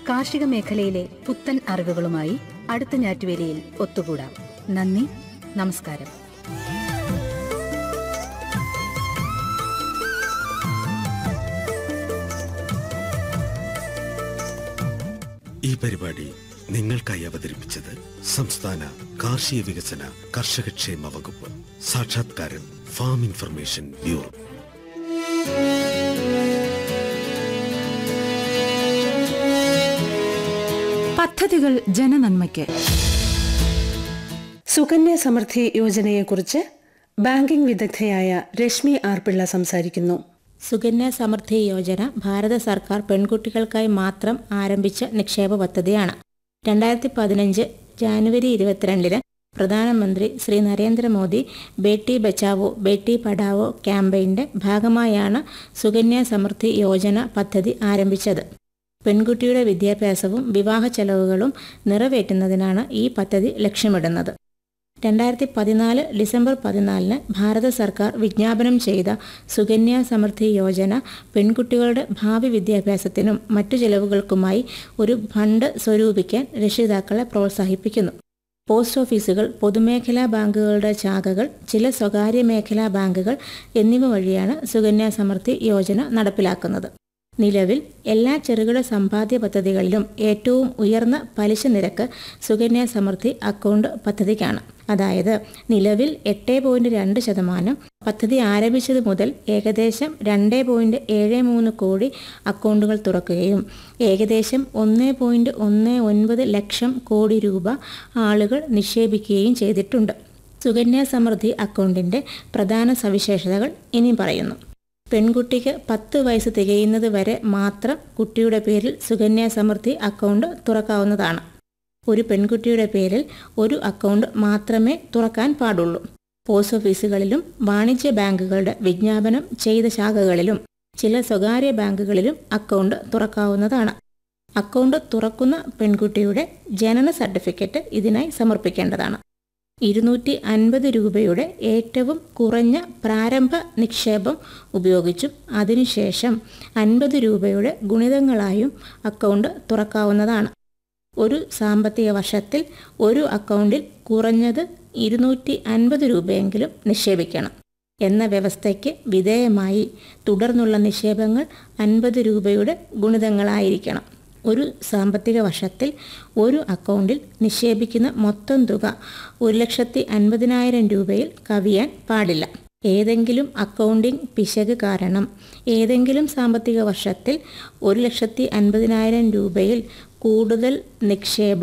കാർഷിക മേഖലയിലെ പുത്തൻ അറിവുകളുമായി അടുത്ത ഞാറ്റുവേലിയിൽ ഒത്തുകൂടാം നന്ദി നമസ്കാരം ഈ പരിപാടി നിങ്ങൾക്കായി അവതരിപ്പിച്ചത് സംസ്ഥാന കാർഷിക വികസന കർഷകക്ഷേമ വകുപ്പ് സാക്ഷാത്കാരം ഫാം ഇൻഫർമേഷൻ ബ്യൂറോ പദ്ധതികൾ ജനനന്മയ്ക്ക് സുകന്യ സമൃദ്ധി യോജനയെക്കുറിച്ച് ബാങ്കിംഗ് വിദഗ്ധയായ രശ്മി ആർ പിള്ള സംസാരിക്കുന്നു സുകന്യ സമൃദ്ധി യോജന ഭാരത സർക്കാർ പെൺകുട്ടികൾക്കായി മാത്രം ആരംഭിച്ച നിക്ഷേപ പദ്ധതിയാണ് രണ്ടായിരത്തി പതിനഞ്ച് ജാനുവരി ഇരുപത്തിരണ്ടിന് പ്രധാനമന്ത്രി ശ്രീ നരേന്ദ്രമോദി ബേട്ടി ബച്ചാവോ ബേട്ടി പഠാവോ ക്യാമ്പയിന്റെ ഭാഗമായാണ് സുകന്യ സമൃദ്ധി യോജന പദ്ധതി ആരംഭിച്ചത് പെൺകുട്ടിയുടെ വിദ്യാഭ്യാസവും വിവാഹ ചെലവുകളും നിറവേറ്റുന്നതിനാണ് ഈ പദ്ധതി ലക്ഷ്യമിടുന്നത് രണ്ടായിരത്തി പതിനാല് ഡിസംബർ പതിനാലിന് ഭാരത സർക്കാർ വിജ്ഞാപനം ചെയ്ത സുകന്യ സമൃദ്ധി യോജന പെൺകുട്ടികളുടെ ഭാവി വിദ്യാഭ്യാസത്തിനും മറ്റു ചെലവുകൾക്കുമായി ഒരു ഫണ്ട് സ്വരൂപിക്കാൻ രക്ഷിതാക്കളെ പ്രോത്സാഹിപ്പിക്കുന്നു പോസ്റ്റ് ഓഫീസുകൾ പൊതുമേഖലാ ബാങ്കുകളുടെ ശാഖകൾ ചില സ്വകാര്യ മേഖലാ ബാങ്കുകൾ എന്നിവ വഴിയാണ് സുകന്യ സമൃദ്ധി യോജന നടപ്പിലാക്കുന്നത് നിലവിൽ എല്ലാ ചെറുകിട സമ്പാദ്യ പദ്ധതികളിലും ഏറ്റവും ഉയർന്ന പലിശ നിരക്ക് സുകന്യ സമൃദ്ധി അക്കൗണ്ട് പദ്ധതിക്കാണ് അതായത് നിലവിൽ എട്ട് പോയിന്റ് രണ്ട് ശതമാനം പദ്ധതി ആരംഭിച്ചത് മുതൽ ഏകദേശം രണ്ട് പോയിന്റ് ഏഴ് മൂന്ന് കോടി അക്കൗണ്ടുകൾ തുറക്കുകയും ഏകദേശം ഒന്ന് പോയിന്റ് ഒന്ന് ഒൻപത് ലക്ഷം കോടി രൂപ ആളുകൾ നിക്ഷേപിക്കുകയും ചെയ്തിട്ടുണ്ട് സുകന്യ സമൃദ്ധി അക്കൗണ്ടിന്റെ പ്രധാന സവിശേഷതകൾ ഇനി പറയുന്നു പെൺകുട്ടിക്ക് പത്ത് വയസ്സ് തികയുന്നത് വരെ മാത്രം കുട്ടിയുടെ പേരിൽ സുകന്യ സമൃദ്ധി അക്കൗണ്ട് തുറക്കാവുന്നതാണ് ഒരു പെൺകുട്ടിയുടെ പേരിൽ ഒരു അക്കൗണ്ട് മാത്രമേ തുറക്കാൻ പാടുള്ളൂ പോസ്റ്റ് ഓഫീസുകളിലും വാണിജ്യ ബാങ്കുകളുടെ വിജ്ഞാപനം ചെയ്ത ശാഖകളിലും ചില സ്വകാര്യ ബാങ്കുകളിലും അക്കൗണ്ട് തുറക്കാവുന്നതാണ് അക്കൗണ്ട് തുറക്കുന്ന പെൺകുട്ടിയുടെ ജനന സർട്ടിഫിക്കറ്റ് ഇതിനായി സമർപ്പിക്കേണ്ടതാണ് ഇരുന്നൂറ്റി അൻപത് രൂപയുടെ ഏറ്റവും കുറഞ്ഞ പ്രാരംഭ നിക്ഷേപം ഉപയോഗിച്ചും അതിനുശേഷം അൻപത് രൂപയുടെ ഗുണിതങ്ങളായും അക്കൗണ്ട് തുറക്കാവുന്നതാണ് ഒരു സാമ്പത്തിക വർഷത്തിൽ ഒരു അക്കൗണ്ടിൽ കുറഞ്ഞത് ഇരുന്നൂറ്റി അൻപത് രൂപയെങ്കിലും നിക്ഷേപിക്കണം എന്ന വ്യവസ്ഥയ്ക്ക് വിധേയമായി തുടർന്നുള്ള നിക്ഷേപങ്ങൾ അൻപത് രൂപയുടെ ഗുണിതങ്ങളായിരിക്കണം ഒരു സാമ്പത്തിക വർഷത്തിൽ ഒരു അക്കൗണ്ടിൽ നിക്ഷേപിക്കുന്ന മൊത്തം തുക ഒരു ലക്ഷത്തി അൻപതിനായിരം രൂപയിൽ കവിയാൻ പാടില്ല ഏതെങ്കിലും അക്കൗണ്ടിംഗ് പിശക് കാരണം ഏതെങ്കിലും സാമ്പത്തിക വർഷത്തിൽ ഒരു ലക്ഷത്തി അൻപതിനായിരം രൂപയിൽ കൂടുതൽ നിക്ഷേപം